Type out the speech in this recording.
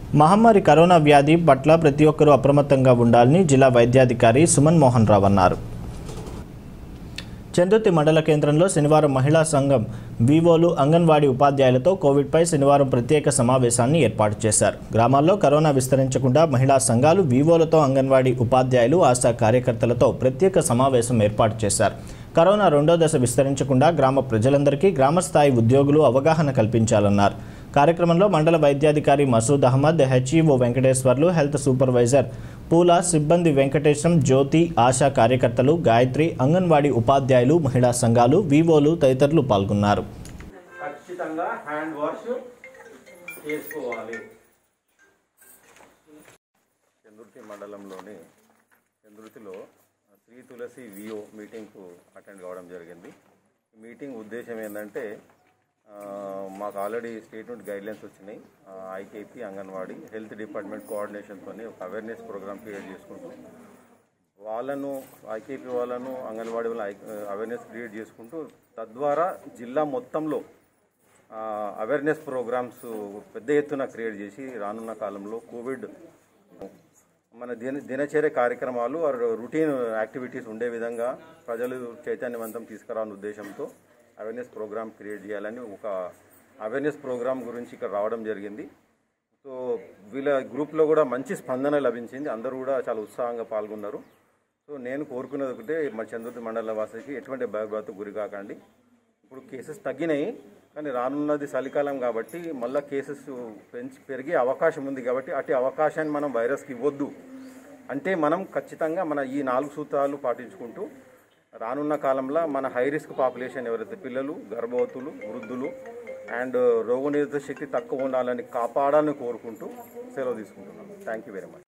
మహమ్మారి కరోనా వ్యాధి పట్ల ప్రతి ఒక్కరూ అప్రమత్తంగా ఉండాలని జిల్లా వైద్యాధికారి సుమన్ మోహన్ రావు అన్నారు చందుర్తి మండల కేంద్రంలో శనివారం మహిళా సంఘం వివోలు అంగన్వాడీ ఉపాధ్యాయులతో కోవిడ్పై శనివారం ప్రత్యేక సమావేశాన్ని ఏర్పాటు చేశారు గ్రామాల్లో కరోనా విస్తరించకుండా మహిళా సంఘాలు వివోలతో అంగన్వాడీ ఉపాధ్యాయులు ఆశా కార్యకర్తలతో ప్రత్యేక సమావేశం ఏర్పాటు చేశారు కరోనా రెండో దశ విస్తరించకుండా గ్రామ ప్రజలందరికీ గ్రామస్థాయి ఉద్యోగులు అవగాహన కల్పించాలన్నారు కార్యక్రమంలో మండల వైద్యాధికారి Masood Ahmed HEO Venkateswarlu health supervisor పూల సిబ్బంది వెంకటేశం జ్యోతి ఆశా కార్యకర్తలు గాయత్రి అంగన్వాడీ ఉపాధ్యాయులు మహిళా సంఘాలు వివోలు తదితరులు పాల్గొన్నారు ఖచ్చితంగా హ్యాండ్ వాష్ చేసుకోవాలి చంద్రుతి మండలంలోని చంద్రుతిలో శ్రీ తులసి విఓ మీటింగ్కు అటెండ్ కావడం జరిగింది ఈ మీటింగ్ ఉద్దేశం ఏంటంటే ఆ, మాకు ఆల్రెడీ స్టేట్ నుండి గైడ్లైన్స్ వచ్చినాయి ఐకేపీ అంగన్వాడీ హెల్త్ డిపార్ట్మెంట్ కోఆర్డినేషన్తో ఒక అవేర్నెస్ ప్రోగ్రామ్ క్రియేట్ చేసుకుంటూ వాళ్ళను ఐకేపీ వాళ్ళను అంగన్వాడీ వాళ్ళ అవేర్నెస్ క్రియేట్ చేసుకుంటూ తద్వారా జిల్లా మొత్తంలో అవేర్నెస్ ప్రోగ్రామ్స్ పెద్ద ఎత్తున క్రియేట్ చేసి రానున్న కాలంలో కోవిడ్ మన దిన దినచర్య కార్యక్రమాలు ఆర్ రొటీన్ యాక్టివిటీస్ ఉండే విధంగా ప్రజలు చైతన్యవంతం తీసుకురాని ఉద్దేశంతో అవేర్నెస్ ప్రోగ్రామ్ క్రియేట్ చేయాలని ఒక అవేర్నెస్ ప్రోగ్రామ్ గురించి ఇక్కడ రావడం జరిగింది సో వీళ్ళ గ్రూప్లో కూడా మంచి స్పందన లభించింది అందరూ కూడా చాలా ఉత్సాహంగా పాల్గొన్నారు సో నేను కోరుకున్నది ఒకటే మా చంద్రుతి మండల వాసికి ఎటువంటి భయభ్రాతకు గురి కాకండి ఇప్పుడు కేసెస్ తగ్గినాయి కానీ రానున్నది చలికాలం కాబట్టి మళ్ళీ కేసెస్ పెంచి పెరిగే అవకాశం ఉంది కాబట్టి అటు అవకాశాన్ని మనం వైరస్కి ఇవ్వద్దు అంటే మనం ఖచ్చితంగా మన ఈ నాలుగు సూత్రాలు పాటించుకుంటూ రానున్న కాలంలో మన హై రిస్క్ పాపులేషన్ ఎవరైతే పిల్లలు గర్భవతులు వృద్ధులు అండ్ రోగనిరోధక శక్తి తక్కువ ఉండాలని కాపాడాలని కోరుకుంటూ సెలవు తీసుకుంటున్నాను థ్యాంక్ యూ వెరీ మచ్